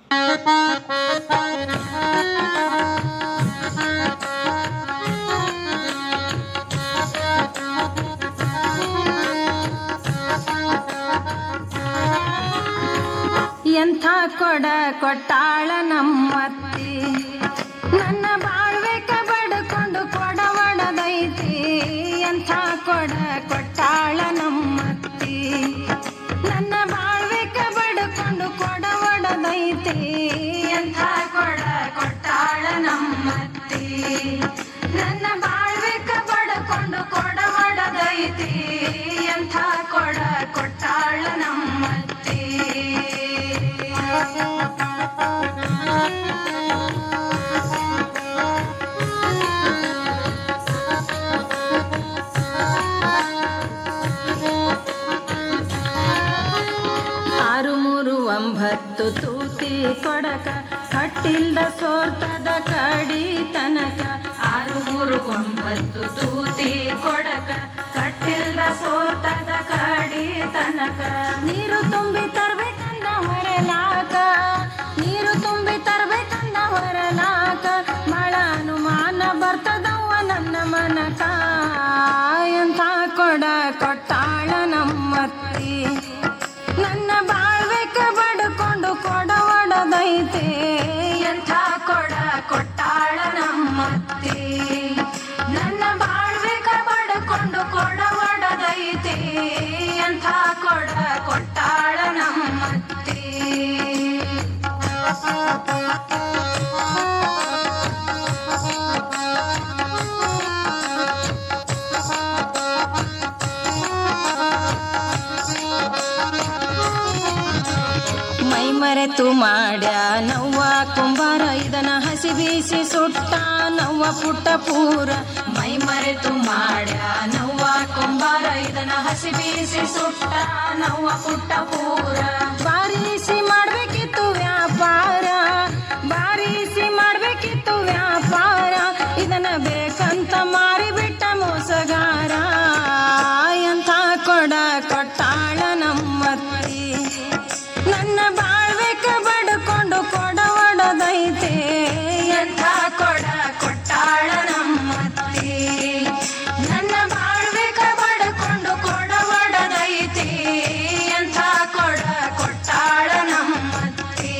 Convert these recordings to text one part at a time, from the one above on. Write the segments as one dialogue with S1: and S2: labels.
S1: ಎಂಥ ಕೊಡ ಕೊಟ್ಟಾಳ ನಮ್ಮತ್ತಿ ನನ್ನ ಬಾಳ್ಬೇಕ ಬಡ್ಕೊಂಡು ಕೊಡ ಒಡದೈತಿ ಎಂಥ ಕೊಡ ಕೊಟ್ಟಾಳ ನಮ್ಮತ್ತಿ ನನ್ನ ಬಾಳ್ಬೇಕ ಬಡ್ಕೊಂಡು ಕೊಡ ಒಡದೈತಿ ಎಂಥ ಕೊಡ ಕೊಟ್ಟಾಳ ನಮ್ಮತ್ತಿ ನನ್ನ ಬಾಳ್ಬೇಕ ಬಡ್ಕೊಂಡು ಕೊಡ ಒಡದೈತಿ ಎಂಥ ಕೊಡ ಕೊಟ್ಟಾಳ ನಮ್ಮತ್ತಿ ಆರು ಮೂರು ಒಂಬತ್ತು ತೂತಿ ಕೊಡಕ ಕಟ್ಟಿಲ್ದ ಸೋರ್ತದ ಕಡಿ ತನಕ ಆರು ಮೂರು ಒಂಬತ್ತು ತೂತಿ ಕೊಡಕ ಕಟ್ಟಿಲ್ದ ಸೋರ್ತದ ಕಡಿ ತನಕ ನೀರು ತುಂಬಿ ತರ್ಬೇಕಂದ ಹೊರಲಾಕ ನೀರು ತುಂಬಿ ತರ್ಬೇಕಂದ ಹೊರಲಾಕ ಮಳ ಅನುಮಾನ ಬರ್ತದವ್ವ ನನ್ನ ಮನಕ ಎಂಥ ಕೊಡ ಕೊಟ್ಟಾಳ ನಮ್ಮತ್ತಿ ನನ್ನ ಬಾಳ್ಬೇಕ ಬಡ್ಕೊಂಡು ಕೊಡ ಒಡದೈತೆ ಎಂಥ ಕೊಡ ಕೊಟ್ಟಾಳ ನಮ್ಮತ್ತಿ ನನ್ನ ಬಾಳ್ಬೇಕ ಬಡ್ಕೊಂಡು ಕೊಡ ಒಡದೈತೆ ಎಂಥ ಕೊಡ ಕೊಟ್ಟಾಳ ನಮ್ಮತ್ತಿ ಮೈ ಮರೆತು ಮಾಡ್ಯ ನವ್ವ ಕುಂಬಾರ ಇದನ ಹಸಿ ಬೀಸಿ ಸುಟ್ಟ ನವ್ವ ಪುಟ್ಟ ಪೂರ ಮೈ ಮರೆತು ಮಾಡ್ಯ ನವ್ವ ಕುಂಬಾರ ಇದನ ಹಸಿ ಬೀಸಿ ಸುಟ್ಟ ನವ್ವ ಪುಟ್ಟ ಪೂರ ಬಾರಿಸಿ ಮಾಡ್ಬೇಕಿತ್ತು ವ್ಯಾಪಾರ ಬಾರಿಸಿ ಮಾಡ್ಬೇಕಿತ್ತು ವ್ಯಾಪಾರ ಇದನ್ನ ಬೇಕಂತ ಮಾರಿಬಿಟ್ಟ ಮೋಸಗಾರ ಎಂಥ ಕೊಡ ಕೊಟ್ಟಾಳ ನಮ್ಮತ್ತಿ ನನ್ನ ಬಾಳ್ಬೇಕ ಬಡ್ಕೊಂಡು ಕೊಡ ಒಡದೈತೆ ಎಂಥ ಕೊಡ ಕೊಟ್ಟಾಳ ನಮ್ಮತ್ತಿ ನನ್ನ ಬಾಳ್ಬೇಕ ಬಡ್ಕೊಂಡು ಕೊಡ ಒಡದೈತೆ ಎಂಥ ಕೊಡ ಕೊಟ್ಟಾಳ ನಮ್ಮತ್ತಿ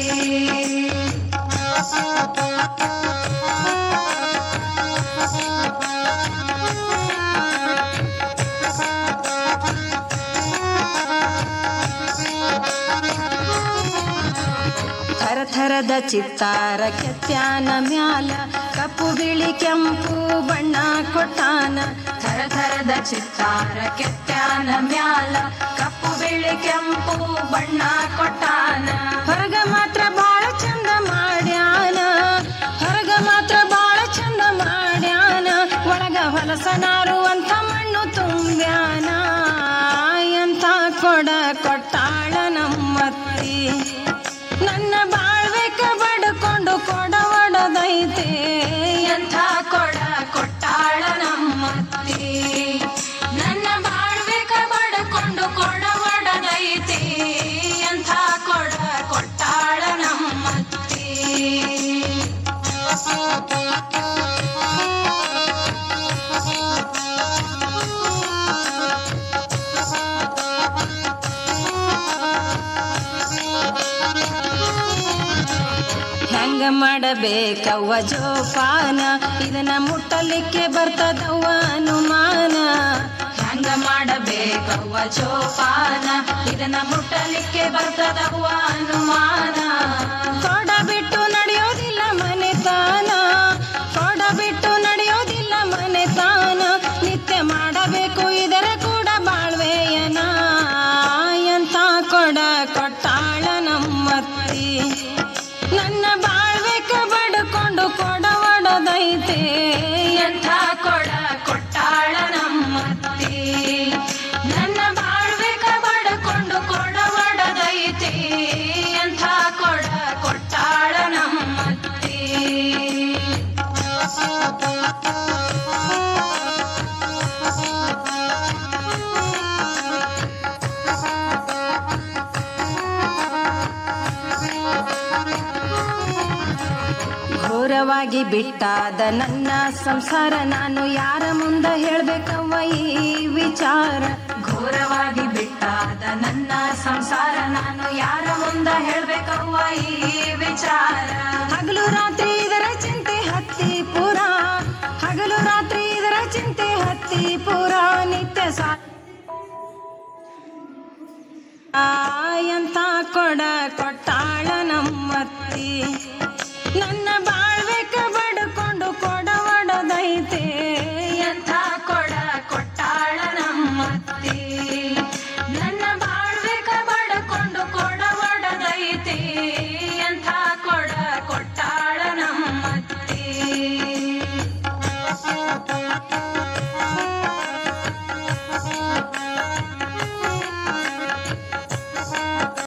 S1: ಥರ ಥರದ ಚಿತ್ತಾರ ಕೆತ್ಯಾನ ಮ್ಯಾಲ ಕಪ್ಪು ಬಿಳಿ ಕೆಂಪು ಬಣ್ಣ ಕೊಟ್ಟಾನ ಥರ ಥರದ ಚಿತ್ತಾರ ಕೆತ್ಯಾನ ಮ್ಯಾಲ ಕಪ್ಪು ಬಿಳಿ ಕೆಂಪು ಬಣ್ಣ ಕೊಟ್ಟಾನ ಹೊರಗ ಮಾತ್ರ ಬಾಳ ಚಂದ ಮಾಡ್ಯಾನ ಹೊರಗ ಮಾತ್ರ ಬಾಳ ಚಂದ ಮಾಡ್ಯಾನ ಒಳಗ ಹೊಲಸನಾರುವಂತ ಮಣ್ಣು ತುಂಬ್ಯಾನ ಎಂಥ ಕೊಡ ಕೊಟ್ಟಾಳ ನಮ್ಮತ್ತಿ ನನ್ನ ಬಾಳ್ಬೇಕ ಬಡ್ಕೊಂಡು ಕೊಡ ಒಡದೈತೆ ಎಂಥ ಕೊಡ ಕೊಟ್ಟಾಳ ನಮ್ಮತ್ತಿ ನನ್ನ ಬಾಳ್ಬೇಕ ಬಡ್ಕೊಂಡು ಕೊಡ ಒಡದೈತೆ ಎಂಥ ಕೊಡ ಕೊಟ್ಟಾಳ ನಮ್ಮತ್ತಿ ಹೆಂಗ ಮಾಡಬೇಕವ್ವ ಜೋಪಾನ ಇದನ್ನ ಮುಟ್ಟಲಿಕ್ಕೆ ಬರ್ತದವ್ವ ಅನುಮಾನ ಹೆಂಗ ಮಾಡಬೇಕವ್ವ ಜೋಪಾನ ಇದನ್ನ ಮುಟ್ಟಲಿಕ್ಕೆ ಬರ್ತದವ್ವ ಅನುಮಾನ ಕೊಡ ಬಿಟ್ಟು ನಡೆಯೋದಿಲ್ಲ ಮನೆತಾನ ಕೊಡ ಬಿಟ್ಟು ನಡೆಯೋದಿಲ್ಲ ಮನೆತಾನ ನಿತ್ಯ ಮಾಡಬೇಕು ಇದರ ಕೂಡ ಬಾಳ್ವೆಯನ ಎಂಥ ಕೊಡ ಕೊಟ್ಟಾಳ ನಮ್ಮತ್ತಿ ನನ್ನ ಬಾಳ್ಬೇಕ ಬಡ್ಕೊಂಡು ಕೊಡ ಒಡದೈತೆ ಎಂಥ ಕೊಡ ಕೊಟ್ಟಾಳ ನಮ್ಮತ್ತಿ ನನ್ನ ಬಾಳ್ಬೇಕ ಬಡ್ಕೊಂಡು ಕೊಡ ಒಡದೈತೆ ಎಂಥ ಕೊಡ ಘೋರವಾಗಿ ಬಿಟ್ಟಾದ ನನ್ನ ಸಂಸಾರ ನಾನು ಯಾರ ಮುಂದ ಹೇಳ್ಬೇಕವ್ವ ಈ ವಿಚಾರ ಘೋರವಾಗಿ ಬಿಟ್ಟಾದ ನನ್ನ ಸಂಸಾರ ನಾನು ಯಾರ ಮುಂದ ಹೇಳ್ಬೇಕವ್ವ ಈ ವಿಚಾರ ಹಗಲು ರಾತ್ರಿ ಇದರ ಚಿಂತೆ ಹತ್ತಿ ಪುರ ಹಗಲು ರಾತ್ರಿ ಇದರ ಚಿಂತೆ ಹತ್ತಿ ಪುರ ನಿತ್ಯ ಸಾ ಎಂತ ಕೊಡ ಕೊಡ